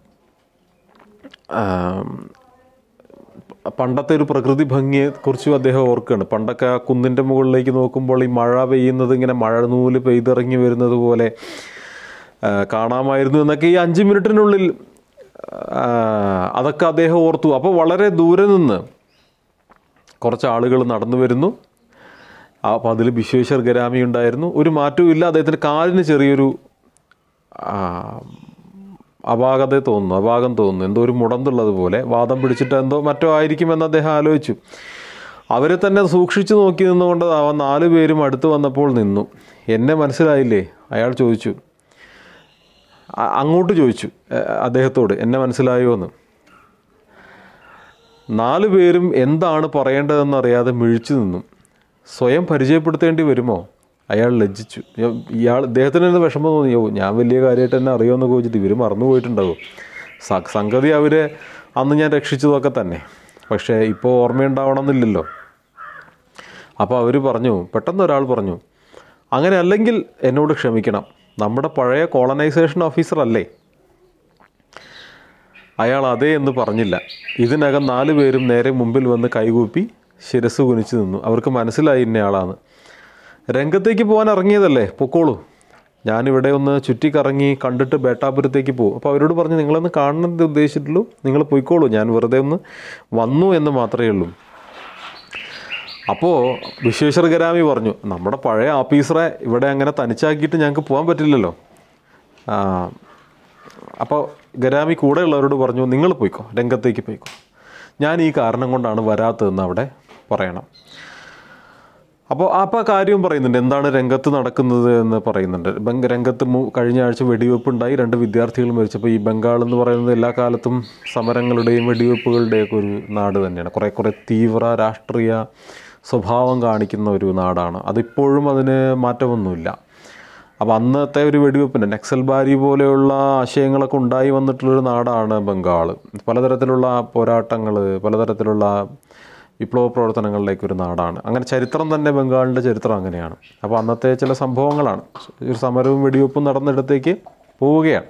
ആം, പണ്ടത്തെ ഒരു പ്രകൃതി ഭംഗിയെ കുറിച്ചും അദ്ദേഹം ഓർക്കുകയാണ് പണ്ടൊക്കെ ആ കുന്നിൻ്റെ മുകളിലേക്ക് നോക്കുമ്പോൾ ഈ മഴ പെയ്യുന്നത് ഇങ്ങനെ മഴ നൂല് പെയ്തിറങ്ങി വരുന്നത് പോലെ ആ, കാണാമായിരുന്നു എന്നൊക്കെ ഈ അഞ്ച് മിനിറ്റിനുള്ളിൽ ആ, അതൊക്കെ അദ്ദേഹം ഓർത്തു അപ്പോൾ വളരെ ദൂരെ നിന്ന് കുറച്ച് ആളുകൾ നടന്നു വരുന്നു അപ്പോൾ അതിൽ വിശ്വേശ്വർ ഗരാമി ഉണ്ടായിരുന്നു ഒരു മാറ്റവും ഇല്ല അദ്ദേഹത്തിൻ്റെ കാലിന് ചെറിയൊരു ആ, അപാകത തോന്നുന്നു അപാകം തോന്നുന്നു എന്തോ ഒരു മുടന്തുള്ളത് പോലെ വാദം പിടിച്ചിട്ട് എന്തോ മറ്റോ ആയിരിക്കുമെന്ന് അദ്ദേഹം ആലോചിച്ചു അവരെ തന്നെ സൂക്ഷിച്ചു നോക്കി നിന്നുകൊണ്ട് അവൻ നാലു പേരും അടുത്ത് വന്നപ്പോൾ നിന്നു എന്നെ മനസ്സിലായില്ലേ അയാൾ ചോദിച്ചു അ- അങ്ങോട്ട് ചോദിച്ചു എ- അദ്ദേഹത്തോട് എന്നെ മനസ്സിലായോ എന്ന് നാലു പേരും എന്താണ് പറയേണ്ടതെന്ന് അറിയാതെ മിഴിച്ചു നിന്നു സ്വയം പരിചയപ്പെടുത്തേണ്ടി വരുമോ അയാൾ ലജ്ജിച്ചു ഞാൻ- ഇയാൾ ഇദ്ദേഹത്തിന് തന്നെ വിഷമം തോന്നിയോ ഞാൻ വലിയ കാര്യമായിട്ട് തന്നെ അറിയുമെന്ന് ചോദിച്ചിട്ട് ഇവർ മറന്നു പോയിട്ടുണ്ടാവും സ- സംഗതി അവരെ അന്ന് ഞാൻ രക്ഷിച്ചതൊക്കെ തന്നെ പക്ഷേ ഇപ്പോൾ ഓർമ്മയുണ്ടാവണമെന്നില്ലല്ലോ അപ്പോൾ അവർ പറഞ്ഞു പെട്ടെന്ന് ഒരാൾ പറഞ്ഞു അങ്ങനെ അല്ലെങ്കിൽ എന്നോട് ക്ഷമിക്കണം നമ്മുടെ പഴയ കോളനൈസേഷൻ ഓഫീസർ അല്ലേ അയാൾ അതേ എന്ന് പറഞ്ഞില്ല ഇതിനകം നാല് പേരും നേരെ മുമ്പിൽ വന്ന് കൈകൂപ്പി ശിരസ് കുനിച്ചു നിന്നു അവർക്ക് മനസ്സിലായി ഇന്നയാളാണ് രംഗത്തേക്ക് പോകാൻ ഇറങ്ങിയതല്ലേ പൊക്കോളൂ ഞാനിവിടെ ഒന്ന് ചുറ്റിക്കറങ്ങി കണ്ടിട്ട് ബേട്ടാപുരത്തേക്ക് പോകും അപ്പോൾ അവരോട് പറഞ്ഞു നിങ്ങളൊന്ന് കാണണമെന്ന് ഉദ്ദേശിച്ചിട്ടുള്ളൂ നിങ്ങൾ പോയിക്കോളൂ ഞാൻ വെറുതെ ഒന്ന് വന്നു എന്ന് മാത്രമേ ഉള്ളൂ അപ്പോൾ വിശ്വേശ്വർ ഗരാമി പറഞ്ഞു നമ്മുടെ പഴയ ഓഫീസറെ ഇവിടെ അങ്ങനെ തനിച്ചാക്കിയിട്ട് ഞങ്ങൾക്ക് പോകാൻ പറ്റില്ലല്ലോ ആ, അപ്പോൾ ഗരാമി കൂടെയുള്ളവരോട് പറഞ്ഞു നിങ്ങൾ പോയിക്കോ രംഗത്തേക്ക് പോയിക്കോ ഞാൻ ഈ കാരണം കൊണ്ടാണ് വരാത്തതെന്ന് അവിടെ പറയണം അപ്പോൾ അപ്പോൾ ആ കാര്യവും പറയുന്നുണ്ട് എന്താണ് രംഗത്ത് നടക്കുന്നത് എന്ന് പറയുന്നുണ്ട് ബംഗ രംഗത്ത് മു- കഴിഞ്ഞ ആഴ്ച വെടിവെപ്പ് ഉണ്ടായി രണ്ട് വിദ്യാർത്ഥികൾ മരിച്ചപ്പോൾ ഈ ബംഗാൾ എന്ന് പറയുന്നത് എല്ലാ കാലത്തും സമരങ്ങളുടെയും വെടിവെപ്പുകളുടെയൊക്കെ ഒരു നാട് തന്നെയാണ് കുറേ കുറേ തീവ്ര രാഷ്ട്രീയ സ്വഭാവം കാണിക്കുന്ന ഒരു നാടാണ് അതിപ്പോഴും അതിന് മാറ്റമൊന്നുമില്ല അപ്പോൾ അന്നത്തെ ഒരു വെടിവെപ്പിന് നക്സൽബാരി പോലെയുള്ള ആശയങ്ങളൊക്കെ ഉണ്ടായി വന്നിട്ടുള്ളൊരു നാടാണ് ബംഗാൾ പലതരത്തിലുള്ള പോരാട്ടങ്ങൾ പലതരത്തിലുള്ള വിപ്ലവ പ്രവർത്തനങ്ങളിലേക്ക് ഒരു നാടാണ് അങ്ങനെ ചരിത്രം തന്നെ ബംഗാളിൻ്റെ ചരിത്രം അങ്ങനെയാണ് അപ്പോൾ അന്നത്തെ ചില സംഭവങ്ങളാണ് ഒരു സമരവും വെടിവെപ്പും നടന്നിടത്തേക്ക് പോവുകയാണ്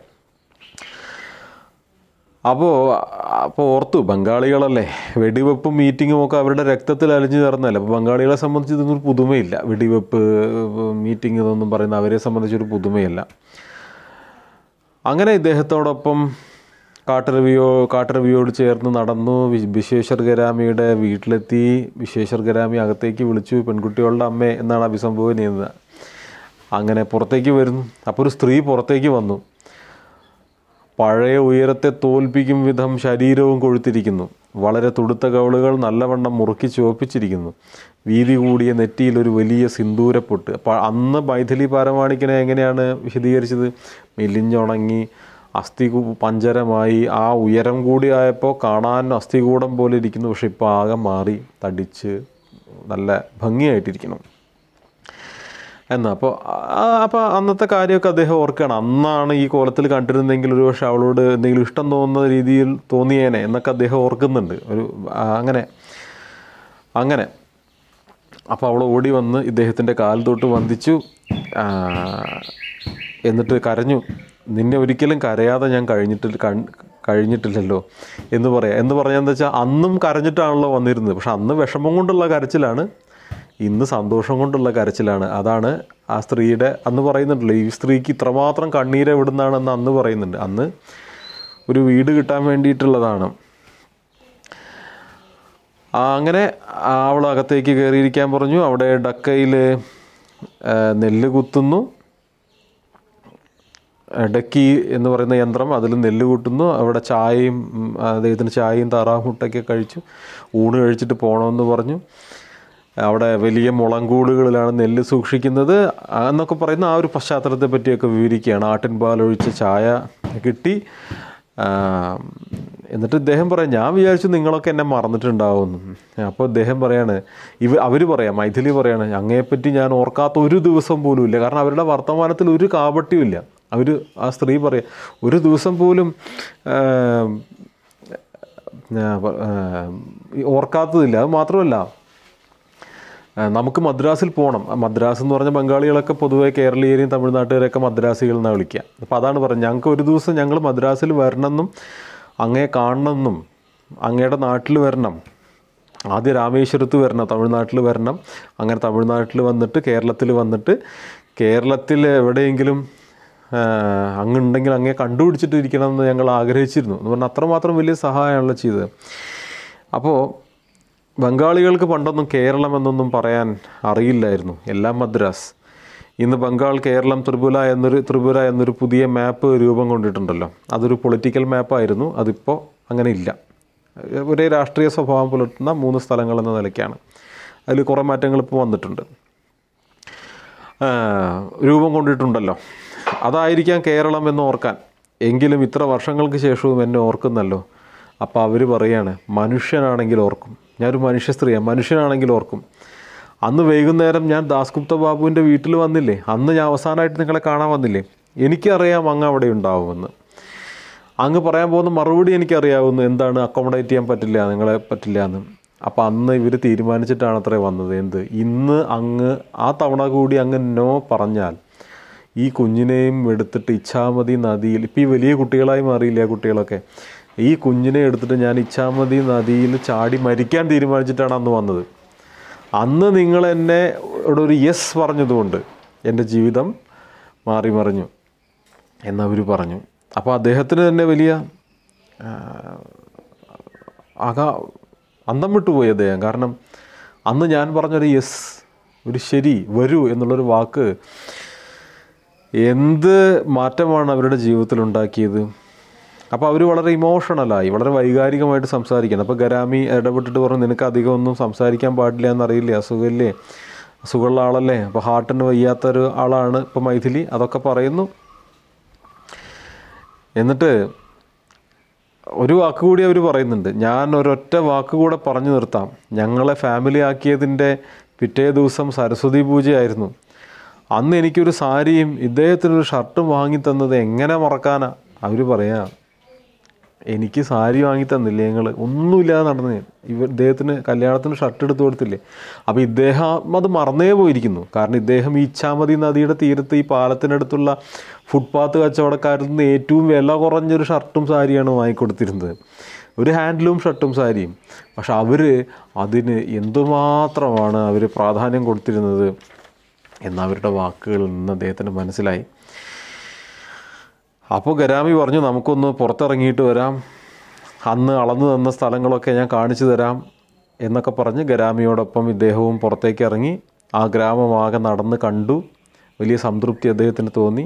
അപ്പോൾ അപ്പോൾ ഓർത്തു ബംഗാളികളല്ലേ വെടിവെപ്പും മീറ്റിങ്ങും ഒക്കെ അവരുടെ രക്തത്തിൽ അലിഞ്ഞു ചേർന്നതല്ലേ അപ്പോൾ ബംഗാളികളെ സംബന്ധിച്ച് ഇതൊന്നും ഒരു പുതുമയില്ല വെടിവെപ്പ് മീറ്റിംഗ് ഇതൊന്നും പറയുന്ന അവരെ സംബന്ധിച്ചൊരു പുതുമയല്ല അങ്ങനെ ഇദ്ദേഹത്തോടൊപ്പം കാട്ടുരവിയോ കാട്ടുരവിയോട് ചേർന്ന് നടന്നു വി- വിശ്വേശ്വർ ഗരാമിയുടെ വീട്ടിലെത്തി വിശ്വേശ്വർ ഗരാമി അകത്തേക്ക് വിളിച്ചു പെൺകുട്ടികളുടെ അമ്മേ എന്നാണ് അഭിസംബോധന ചെയ്യുന്നത് അങ്ങനെ പുറത്തേക്ക് വരുന്നു അപ്പോൾ ഒരു സ്ത്രീ പുറത്തേക്ക് വന്നു പഴയ ഉയരത്തെ തോൽപ്പിക്കും വിധം ശരീരവും കൊഴുത്തിരിക്കുന്നു വളരെ തുടുത്ത കവളുകൾ നല്ലവണ്ണം മുറുക്കി ചുവപ്പിച്ചിരിക്കുന്നു വീതി കൂടിയ നെറ്റിയിൽ ഒരു വലിയ സിന്ദൂരപ്പൊട്ട് അപ്പോൾ അന്ന് മൈഥിലി പാരമാണിക്കനെ എങ്ങനെയാണ് വിശദീകരിച്ചത് മെലിഞ്ഞുണങ്ങി അസ്ഥി കു- പഞ്ചരമായി ആ ഉയരം കൂടി ആയപ്പോൾ കാണാൻ അസ്ഥികൂടം പോലെ ഇരിക്കുന്നു പക്ഷെ ഇപ്പോൾ ആകെ മാറി തടിച്ച് നല്ല ഭംഗിയായിട്ടിരിക്കണം എന്നാ അപ്പോൾ അപ്പോൾ അന്നത്തെ കാര്യമൊക്കെ അദ്ദേഹം ഓർക്കുകയാണ് അന്നാണ് ഈ കോലത്തിൽ കണ്ടിരുന്നെങ്കിൽ ഒരു പക്ഷെ അവളോട് എന്തെങ്കിലും ഇഷ്ടം തോന്നുന്ന രീതിയിൽ തോന്നിയേനെ എന്നൊക്കെ അദ്ദേഹം ഓർക്കുന്നുണ്ട് ഒരു ആ, അങ്ങനെ അങ്ങനെ അപ്പോൾ അവൾ ഓടി വന്ന് ഇദ്ദേഹത്തിൻ്റെ കാൽ തൊട്ട് വന്ദിച്ചു ആ, എന്നിട്ട് കരഞ്ഞു നിന്നെ ഒരിക്കലും കരയാതെ ഞാൻ കഴിഞ്ഞിട്ട് കൺ- കഴിഞ്ഞിട്ടില്ലല്ലോ എന്ന് പറയാം എന്ന് പറഞ്ഞാൽ വെച്ചാൽ അന്നും കരഞ്ഞിട്ടാണല്ലോ വന്നിരുന്നത് പക്ഷെ അന്ന് വിഷമം കൊണ്ടുള്ള കരച്ചിലാണ് ഇന്ന് സന്തോഷം കൊണ്ടുള്ള കരച്ചിലാണ് അതാണ് ആ സ്ത്രീയുടെ അന്ന് പറയുന്നുണ്ടല്ലോ ഈ സ്ത്രീക്ക് ഇത്രമാത്രം കണ്ണീര് എവിടുന്നാണെന്ന് അന്ന് പറയുന്നുണ്ട് അന്ന് ഒരു വീട് കിട്ടാൻ വേണ്ടിയിട്ടുള്ളതാണ് ആ, അങ്ങനെ അവൾ അകത്തേക്ക് കയറിയിരിക്കാൻ പറഞ്ഞു അവിടെ ഡക്കയിൽ നെല്ല് കുത്തുന്നു ഡക്കി എന്ന് പറയുന്ന യന്ത്രം അതിൽ നെല്ല് കൂട്ടുന്നു അവിടെ ചായയും ഉം, അദ്ദേഹത്തിന് ചായയും താറാവ് മുട്ടയൊക്കെ കഴിച്ചു ഊണ് കഴിച്ചിട്ട് പോകണമെന്ന് പറഞ്ഞു അവിടെ വലിയ മുളങ്കൂടുകളിലാണ് നെല്ല് സൂക്ഷിക്കുന്നത് ആ എന്നൊക്കെ പറയുന്ന ആ ഒരു പശ്ചാത്തലത്തെ പറ്റിയൊക്കെ വിവരിക്കുകയാണ് ആട്ടിൻ പാലൊഴിച്ച് ചായ കിട്ടി ആ, എന്നിട്ട് ഇദ്ദേഹം പറയാം ഞാൻ വിചാരിച്ചു നിങ്ങളൊക്കെ എന്നെ മറന്നിട്ടുണ്ടാവുമെന്ന് അപ്പോൾ ഇദ്ദേഹം പറയാണ് ഇവ അവർ പറയാം മൈഥിലി പറയാണ് അങ്ങയെപ്പറ്റി ഞാൻ ഓർക്കാത്ത ഒരു ദിവസം പോലും ഇല്ല കാരണം അവരുടെ വർത്തമാനത്തിൽ ഒരു കാപട്യവും ഇല്ല അവർ ആ സ്ത്രീ പറയാം ഒരു ദിവസം പോലും ആ, ഞാൻ പ- ആ, ഓർക്കാത്തതില്ല അത് മാത്രമല്ല ആ, നമുക്ക് മദ്രാസിൽ പോകണം ആ, മദ്രാസ് എന്ന് പറഞ്ഞ ബംഗാളികളൊക്കെ പൊതുവെ കേരളീയരെയും തമിഴ്നാട്ടുകാരെയൊക്കെ മദ്രാസികൾ എന്നാണ് വിളിക്കുക അപ്പോൾ അതാണ് പറഞ്ഞത് ഞങ്ങൾക്ക് ഒരു ദിവസം ഞങ്ങൾ മദ്രാസിൽ വരണമെന്നും അങ്ങേ കാണണമെന്നും അങ്ങയുടെ നാട്ടിൽ വരണം ആദ്യം രാമേശ്വരത്ത് വരണം തമിഴ്നാട്ടിൽ വരണം അങ്ങനെ തമിഴ്നാട്ടിൽ വന്നിട്ട് കേരളത്തിൽ വന്നിട്ട് കേരളത്തിൽ എവിടെയെങ്കിലും ആ, അങ്ങുണ്ടെങ്കിൽ അങ്ങേ കണ്ടുപിടിച്ചിട്ട് ഇരിക്കണമെന്ന് ഞങ്ങൾ ആഗ്രഹിച്ചിരുന്നു എന്ന് പറഞ്ഞാൽ അത്രമാത്രം വലിയ സഹായമാണല്ലോ ചെയ്തത് അപ്പോൾ ബംഗാളികൾക്ക് പണ്ടൊന്നും കേരളം എന്നൊന്നും പറയാൻ അറിയില്ലായിരുന്നു എല്ലാം മദ്രാസ് ഇന്ന് ബംഗാൾ കേരളം ത്രിപുര എന്നൊരു ത്രിപുര എന്നൊരു പുതിയ മാപ്പ് രൂപം കൊണ്ടിട്ടുണ്ടല്ലോ അതൊരു പൊളിറ്റിക്കൽ മാപ്പായിരുന്നു അതിപ്പോൾ അങ്ങനെ ഇല്ല ഒരേ രാഷ്ട്രീയ സ്വഭാവം പുലർത്തുന്ന മൂന്ന് സ്ഥലങ്ങൾ എന്ന നിലയ്ക്കാണ് അതിൽ കുറേ മാറ്റങ്ങൾ ഇപ്പോൾ വന്നിട്ടുണ്ട് ആ, രൂപം കൊണ്ടിട്ടുണ്ടല്ലോ അതായിരിക്കാം കേരളം എന്ന് ഓർക്കാൻ എങ്കിലും ഇത്ര വർഷങ്ങൾക്ക് ശേഷവും എന്നെ ഓർക്കുന്നല്ലോ അപ്പോൾ അവർ പറയാണ് മനുഷ്യനാണെങ്കിൽ ഓർക്കും ഞാനൊരു മനുഷ്യ സ്ത്രീയാണ് മനുഷ്യനാണെങ്കിൽ ഓർക്കും അന്ന് വൈകുന്നേരം ഞാൻ ദാസ്ഗുപ്ത ബാബുവിൻ്റെ വീട്ടിൽ വന്നില്ലേ അന്ന് ഞാൻ അവസാനമായിട്ട് നിങ്ങളെ കാണാൻ വന്നില്ലേ എനിക്കറിയാം അങ്ങ് അവിടെ ഉണ്ടാവുമെന്ന് അങ്ങ് പറയാൻ പോകുന്ന മറുപടി എനിക്കറിയാവുന്നു എന്താണ് അക്കോമഡേറ്റ് ചെയ്യാൻ പറ്റില്ല നിങ്ങളെ പറ്റില്ല എന്ന് അപ്പോൾ അന്ന് ഇവർ തീരുമാനിച്ചിട്ടാണ് അത്രേ വന്നത് എന്ത് ഇന്ന് അങ്ങ് ആ തവണ കൂടി അങ്ങ് നോ പറഞ്ഞാൽ ഈ കുഞ്ഞിനെയും എടുത്തിട്ട് ഇച്ഛാമതി നദിയിൽ ഇപ്പോൾ ഈ വലിയ കുട്ടികളായി മാറിയില്ല ആ കുട്ടികളൊക്കെ ഈ കുഞ്ഞിനെ എടുത്തിട്ട് ഞാൻ ഇച്ഛാമതി നദിയിൽ ചാടി മരിക്കാൻ തീരുമാനിച്ചിട്ടാണ് അന്ന് വന്നത് അന്ന് നിങ്ങൾ എന്നെ ഇവിടെ ഒരു യെസ് പറഞ്ഞതുകൊണ്ട് എൻ്റെ ജീവിതം മാറി മറിഞ്ഞു എന്നവർ പറഞ്ഞു അപ്പോൾ അദ്ദേഹത്തിന് തന്നെ വലിയ ആ, ആകാ അന്തം വിട്ടുപോയി അദ്ദേഹം കാരണം അന്ന് ഞാൻ പറഞ്ഞൊരു യെസ് ഒരു ശരി വരൂ എന്നുള്ളൊരു വാക്ക് എന്ത് മാറ്റമാണ് അവരുടെ ജീവിതത്തിൽ ഉണ്ടാക്കിയത് അപ്പോൾ അവർ വളരെ ഇമോഷണലായി വളരെ വൈകാരികമായിട്ട് സംസാരിക്കുന്നത് അപ്പോൾ ഗരാമി ഇടപെട്ടിട്ട് പറഞ്ഞു നിനക്ക് അധികം ഒന്നും സംസാരിക്കാൻ പാടില്ല എന്നറിയില്ലേ അസുഖമില്ലേ അസുഖമുള്ള ആളല്ലേ അപ്പോൾ ഹാർട്ടിന് വയ്യാത്തൊരു ആളാണ് ഇപ്പോൾ മൈഥിലി അതൊക്കെ പറയുന്നു എന്നിട്ട് ഒരു വാക്ക് കൂടി അവർ പറയുന്നുണ്ട് ഞാൻ ഒരൊറ്റ വാക്ക് കൂടെ പറഞ്ഞു നിർത്താം ഞങ്ങളെ ഫാമിലി ആക്കിയതിൻ്റെ പിറ്റേ ദിവസം സരസ്വതി പൂജയായിരുന്നു അന്ന് എനിക്കൊരു സാരിയും ഇദ്ദേഹത്തിനൊരു ഷർട്ടും വാങ്ങി തന്നത് എങ്ങനെ മറക്കാനാ അവർ പറയാ എനിക്ക് സാരി വാങ്ങി തന്നില്ലേ ഞങ്ങൾ ഒന്നുമില്ലാതെ നടന്നു ഞാൻ. ഇവർ ഇദ്ദേഹത്തിന് കല്യാണത്തിന് ഷർട്ട് എടുത്തു കൊടുത്തില്ലേ അപ്പോൾ ഇദ്ദേഹം അത് മറന്നേ പോയിരിക്കുന്നു കാരണം ഇദ്ദേഹം ഈ ഇച്ഛാമതി നദിയുടെ തീരത്ത് ഈ പാലത്തിനടുത്തുള്ള ഫുട്പാത്ത് കച്ചവടക്കാരിൽ നിന്ന് ഏറ്റവും വില കുറഞ്ഞൊരു ഷർട്ടും സാരിയാണ് വാങ്ങിക്കൊടുത്തിരുന്നത് ഒരു ഹാൻഡ്ലൂം ഷർട്ടും സാരിയും പക്ഷെ അവർ അതിന് എന്തുമാത്രമാണ് അവർ പ്രാധാന്യം കൊടുത്തിരുന്നത് എന്നവരുടെ വാക്കുകളിൽ നിന്ന് അദ്ദേഹത്തിന് മനസ്സിലായി അപ്പോൾ ഗരാമി പറഞ്ഞു നമുക്കൊന്ന് പുറത്തിറങ്ങിയിട്ട് വരാം അന്ന് അളന്നു തന്ന സ്ഥലങ്ങളൊക്കെ ഞാൻ കാണിച്ചു തരാം എന്നൊക്കെ പറഞ്ഞ് ഗരാമിയോടൊപ്പം ഇദ്ദേഹവും പുറത്തേക്ക് ഇറങ്ങി ആ ഗ്രാമമാകെ നടന്ന് കണ്ടു വലിയ സംതൃപ്തി അദ്ദേഹത്തിന് തോന്നി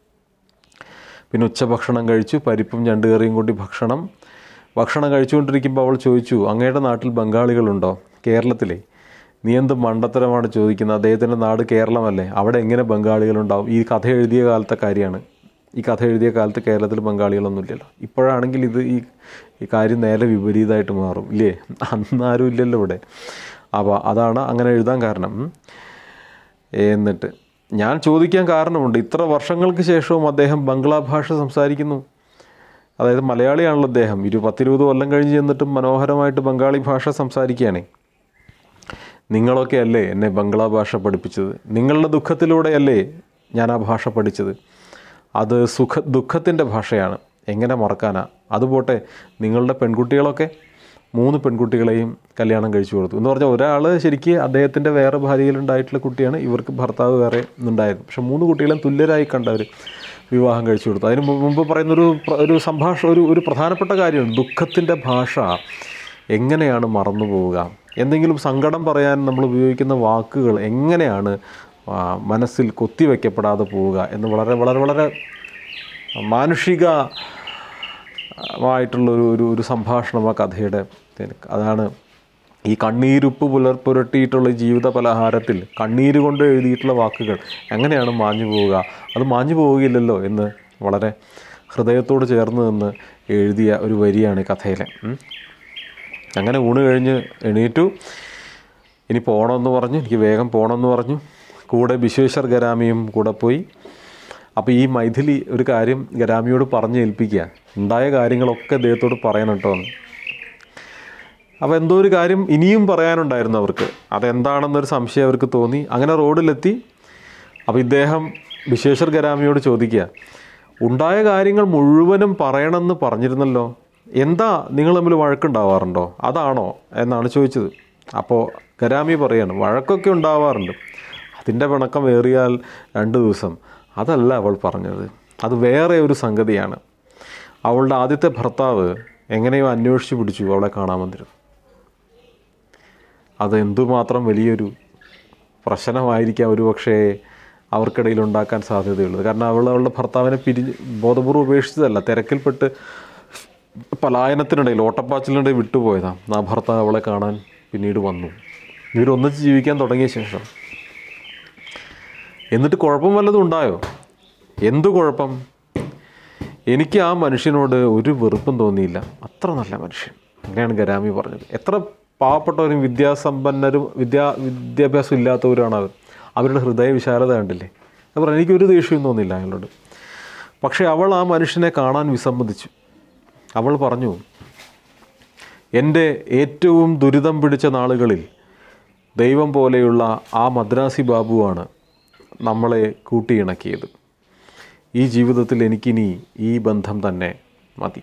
പിന്നെ ഉച്ചഭക്ഷണം കഴിച്ചു പരിപ്പും ഞണ്ടുകറിയും കൂടി ഭക്ഷണം ഭക്ഷണം കഴിച്ചുകൊണ്ടിരിക്കുമ്പോൾ അവൾ ചോദിച്ചു അങ്ങയുടെ നാട്ടിൽ ബംഗാളികളുണ്ടോ കേരളത്തിലെ നീ എന്ത് മണ്ടത്തരമാണ് ചോദിക്കുന്നത് അദ്ദേഹത്തിൻ്റെ നാട് കേരളമല്ലേ അവിടെ എങ്ങനെ ബംഗാളികളുണ്ടാവും ഈ കഥ എഴുതിയ കാലത്തെ കാര്യമാണ് ഈ കഥ എഴുതിയ കാലത്ത് കേരളത്തിൽ ബംഗാളികളൊന്നുമില്ലല്ലോ ഇപ്പോഴാണെങ്കിൽ ഇത് ഈ ഈ കാര്യം നേരെ വിപരീതമായിട്ട് മാറും ഇല്ലേ അന്ന് ആരും ഇല്ലല്ലോ ഇവിടെ അപ്പോൾ അതാണ് അങ്ങനെ എഴുതാൻ കാരണം ഉം. എന്നിട്ട് ഞാൻ ചോദിക്കാൻ കാരണമുണ്ട് ഇത്ര വർഷങ്ങൾക്ക് ശേഷവും അദ്ദേഹം ബംഗ്ലാ ഭാഷ സംസാരിക്കുന്നു അതായത് മലയാളിയാണല്ലോ അദ്ദേഹം ഇരു പത്തിരുപത് കൊല്ലം കഴിഞ്ഞ് ചെന്നിട്ടും മനോഹരമായിട്ട് ബംഗാളി ഭാഷ സംസാരിക്കുകയാണ് നിങ്ങളൊക്കെ അല്ലേ എന്നെ ബംഗ്ലാ ഭാഷ പഠിപ്പിച്ചത് നിങ്ങളുടെ ദുഃഖത്തിലൂടെയല്ലേ ഞാൻ ആ ഭാഷ പഠിച്ചത് അത് സുഖ ദുഃഖത്തിൻ്റെ ഭാഷയാണ് എങ്ങനെ മറക്കാനാ അതുപോട്ടെ നിങ്ങളുടെ പെൺകുട്ടികളൊക്കെ മൂന്ന് പെൺകുട്ടികളെയും കല്യാണം കഴിച്ചു കൊടുത്തു എന്ന് പറഞ്ഞാൽ ഒരാൾ ശരിക്ക് അദ്ദേഹത്തിൻ്റെ വേറെ ഭാര്യയിലുണ്ടായിട്ടുള്ള കുട്ടിയാണ് ഇവർക്ക് ഭർത്താവ് വേറെ ഉണ്ടായിരുന്നു പക്ഷെ മൂന്ന് കുട്ടികളെയും തുല്യരായി കണ്ടവർ വിവാഹം കഴിച്ചു കൊടുത്തു അതിന് മു- മുമ്പ് പറയുന്നൊരു പ്ര- ഒരു സംഭാഷണം ഒരു ഒരു പ്രധാനപ്പെട്ട കാര്യമാണ് ദുഃഖത്തിൻ്റെ ഭാഷ എങ്ങനെയാണ് മറന്നു പോവുക എന്തെങ്കിലും സങ്കടം പറയാൻ നമ്മൾ ഉപയോഗിക്കുന്ന വാക്കുകൾ എങ്ങനെയാണ് ആ, മനസ്സിൽ കൊത്തിവെക്കപ്പെടാതെ പോവുക എന്ന് വളരെ വളരെ വളരെ മാനുഷിക മായിട്ടുള്ളൊരു ഒരു ഒരു സംഭാഷണം ആ കഥയുടെ ഇതിന്. അതാണ് ഈ കണ്ണീരുപ്പ് പുലർ പുരട്ടിയിട്ടുള്ള ഈ ജീവിത പലഹാരത്തിൽ കണ്ണീര് കൊണ്ട് എഴുതിയിട്ടുള്ള വാക്കുകൾ എങ്ങനെയാണ് മാഞ്ഞു പോവുക അത് മാഞ്ഞു പോവുകയില്ലല്ലോ എന്ന് വളരെ ഹൃദയത്തോട് ചേർന്ന് നിന്ന് എഴുതിയ ഒരു വരിയാണ് ഈ കഥയിലെ ഉം. അങ്ങനെ ഊണ് കഴിഞ്ഞ് എണീറ്റു ഇനി പോകണമെന്ന് പറഞ്ഞു എനിക്ക് വേഗം പോകണമെന്ന് പറഞ്ഞു കൂടെ ബിശ്വേശ്വർ ഗരാമിയും കൂടെ പോയി അപ്പോൾ ഈ മൈഥിലി ഒരു കാര്യം ഗരാമിയോട് പറഞ്ഞ് ഏൽപ്പിക്കുക ഉണ്ടായ കാര്യങ്ങളൊക്കെ അദ്ദേഹത്തോട് പറയണം കേട്ടോ എന്ന് അപ്പോൾ എന്തോ ഒരു കാര്യം ഇനിയും പറയാനുണ്ടായിരുന്നു അവർക്ക് അതെന്താണെന്നൊരു സംശയം അവർക്ക് തോന്നി അങ്ങനെ റോഡിലെത്തി അപ്പോൾ ഇദ്ദേഹം വിശേഷർ ഗരാമിയോട് ചോദിക്കുക ഉണ്ടായ കാര്യങ്ങൾ മുഴുവനും പറയണമെന്ന് പറഞ്ഞിരുന്നല്ലോ എന്താ നിങ്ങൾ തമ്മിൽ വഴക്കുണ്ടാവാറുണ്ടോ അതാണോ എന്നാണ് ചോദിച്ചത് അപ്പോൾ ഗരാമി പറയാണ് വഴക്കൊക്കെ ഉണ്ടാവാറുണ്ട് അതിൻ്റെ പിണക്കം ഏറിയാൽ രണ്ട് ദിവസം അതല്ല അവൾ പറഞ്ഞത് അത് വേറെ ഒരു സംഗതിയാണ് അവളുടെ ആദ്യത്തെ ഭർത്താവ് എങ്ങനെയോ അന്വേഷിച്ച് പിടിച്ചു അവളെ കാണാൻ വന്നിരുന്നു അത് എന്തുമാത്രം വലിയൊരു പ്രശ്നമായിരിക്കാം ഒരു പക്ഷേ അവർക്കിടയിൽ ഉണ്ടാക്കാൻ സാധ്യതയുള്ളത് കാരണം അവൾ അവളുടെ ഭർത്താവിനെ പിരിഞ്ഞ് ബോധപൂർവ്വം ഉപേക്ഷിച്ചതല്ല തിരക്കിൽപ്പെട്ട് പലായനത്തിനിടയിൽ ഓട്ടപ്പാച്ചിലിനിടയിൽ വിട്ടുപോയതാണ് ആ ഭർത്താവ് അവളെ കാണാൻ പിന്നീട് വന്നു ഇവരൊന്നിച്ച് ജീവിക്കാൻ തുടങ്ങിയ ശേഷം എന്നിട്ട് കുഴപ്പം വല്ലതും ഉണ്ടായോ എന്തു കുഴപ്പം എനിക്ക് ആ മനുഷ്യനോട് ഒരു വെറുപ്പും തോന്നിയില്ല അത്ര നല്ല മനുഷ്യൻ അങ്ങനെയാണ് ഗരാമി പറഞ്ഞത് എത്ര പാവപ്പെട്ടവരും വിദ്യാസമ്പന്നരും വിദ്യാ വിദ്യാഭ്യാസം ഇല്ലാത്തവരാണ് അവർ അവരുടെ ഹൃദയ വിശാലത കണ്ടില്ലേ അത് പറഞ്ഞു എനിക്കൊരു ദേഷ്യവും തോന്നിയില്ല അയാളോട് പക്ഷേ അവൾ ആ മനുഷ്യനെ കാണാൻ വിസമ്മതിച്ചു അവൾ പറഞ്ഞു എൻ്റെ ഏറ്റവും ദുരിതം പിടിച്ച നാളുകളിൽ ദൈവം പോലെയുള്ള ആ മദ്രാസി ബാബുവാണ് നമ്മളെ കൂട്ടിയിണക്കിയത് ഈ ജീവിതത്തിൽ എനിക്കിനി ഈ ബന്ധം തന്നെ മതി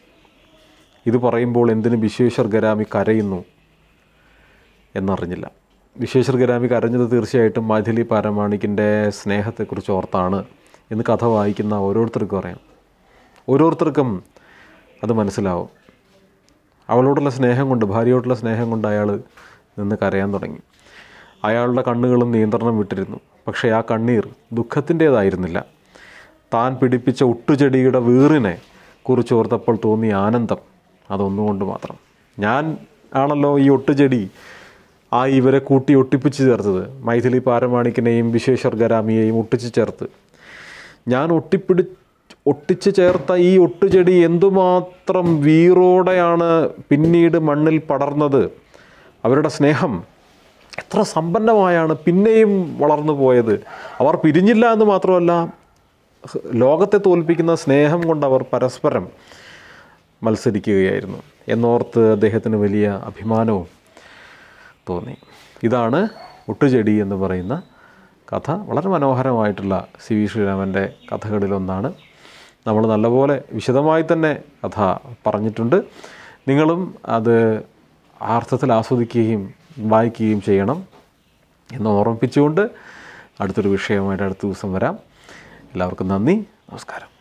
ഇത് പറയുമ്പോൾ എന്തിന് വിശ്വേശ്വർ ഗരാമി കരയുന്നു എന്നറിഞ്ഞില്ല വിശ്വേശ്വർ ഗരാമി കരഞ്ഞത് തീർച്ചയായിട്ടും മൈഥിലി പാരമാണിക്കിൻ്റെ സ്നേഹത്തെക്കുറിച്ച് ഓർത്താണ് എന്ന് കഥ വായിക്കുന്ന ഓരോരുത്തർക്കും അറിയാം ഓരോരുത്തർക്കും അത് മനസ്സിലാവും അവളോടുള്ള സ്നേഹം കൊണ്ട് ഭാര്യയോടുള്ള സ്നേഹം കൊണ്ട് അയാൾ നിന്ന് കരയാൻ തുടങ്ങി അയാളുടെ കണ്ണുകളും നിയന്ത്രണം വിട്ടിരുന്നു പക്ഷേ ആ കണ്ണീർ ദുഃഖത്തിൻ്റേതായിരുന്നില്ല താൻ പിടിപ്പിച്ച ഒട്ടുചെടിയുടെ വീറിനെ കുറിച്ചോർത്തപ്പോൾ തോന്നിയ ആനന്ദം അതൊന്നുകൊണ്ട് മാത്രം ഞാൻ ആണല്ലോ ഈ ഒട്ടുചെടി ആ ഇവരെ കൂട്ടി ഒട്ടിപ്പിച്ച് ചേർത്തത് മൈഥിലി പാരമാണിക്കിനെയും വിശ്വേശ്വർ ഗരാമിയെയും ഒട്ടിച്ച് ചേർത്ത് ഞാൻ ഒട്ടിപ്പിടി ഒട്ടിച്ച് ചേർത്ത ഈ ഒട്ടുചെടി എന്തുമാത്രം വീറോടെയാണ് പിന്നീട് മണ്ണിൽ പടർന്നത് അവരുടെ സ്നേഹം എത്ര സമ്പന്നമായാണ് പിന്നെയും വളർന്നു പോയത് അവർ പിരിഞ്ഞില്ല എന്ന് മാത്രമല്ല ലോകത്തെ തോൽപ്പിക്കുന്ന സ്നേഹം കൊണ്ട് അവർ പരസ്പരം മത്സരിക്കുകയായിരുന്നു എന്നോർത്ത് അദ്ദേഹത്തിന് വലിയ അഭിമാനവും തോന്നി ഇതാണ് ഒട്ടുചെടി എന്ന് പറയുന്ന കഥ വളരെ മനോഹരമായിട്ടുള്ള സി വി ശ്രീരാമൻ്റെ കഥകളിലൊന്നാണ് നമ്മൾ നല്ലപോലെ വിശദമായി തന്നെ കഥ പറഞ്ഞിട്ടുണ്ട് നിങ്ങളും അത് ആ അർത്ഥത്തിൽ ആസ്വദിക്കുകയും വായിക്കുകയും ചെയ്യണം എന്ന് ഓർമ്മിപ്പിച്ചുകൊണ്ട് അടുത്തൊരു വിഷയമായിട്ട് അടുത്ത ദിവസം വരാം എല്ലാവർക്കും നന്ദി നമസ്കാരം